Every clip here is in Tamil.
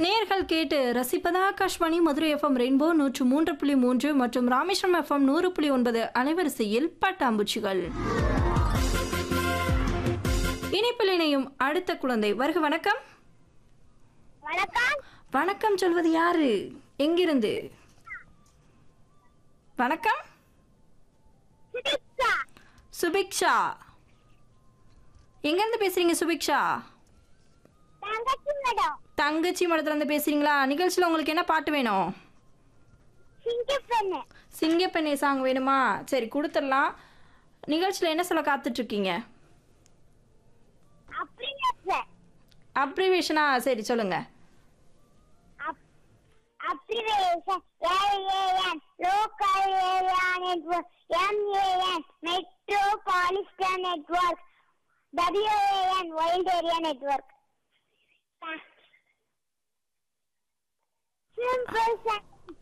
நேர்கள் கேட்டு ரசிப்பதா ஆகாஷ்வாணி மதுரை எஃப்எம் ரெயின்போ நூற்று மூன்று புள்ளி மூன்று மற்றும் ராமேஸ்வரம் எஃப்எம் நூறு புள்ளி ஒன்பது அலைவரிசையில் பட்டாம்பூச்சிகள் இணைப்பில் இணையும் அடுத்த குழந்தை வருக வணக்கம் வணக்கம் வணக்கம் சொல்வது யாரு எங்கிருந்து வணக்கம் சுபிக்ஷா சுபிக்ஷா எங்கேருந்து பேசுறீங்க சுபிக்ஷா தங்கச்சி மேடம் தங்கச்சி மடத்துல இருந்து பேசுறீங்களா நிகழ்ச்சியில் உங்களுக்கு என்ன பாட்டு வேணும் சிங்கப்பெண்ணு சிங்கப்பெண்ணை சாங் வேணுமா சரி கொடுத்துடலாம் நிகழ்ச்சியில் என்ன சொல்ல காத்துட்டு இருக்கீங்க அப்படிங்க அப்ரிவேஷனா சரி சொல்லுங்க abbreviation LAN local area network MAN metropolitan network WAN wide area network simple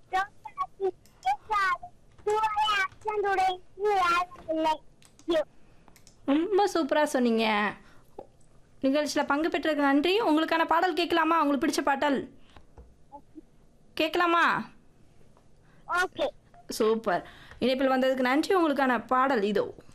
இல்லை ரொம்ப சூப்பராக சொன்னீங்க நிகழ்ச்சியில் பங்கு பெற்றதுக்கு நன்றி உங்களுக்கான பாடல் கேட்கலாமா உங்களுக்கு பிடிச்ச பாடல் கேட்கலாமா ஓகே சூப்பர் இணைப்பில் வந்ததுக்கு நன்றி உங்களுக்கான பாடல் இதோ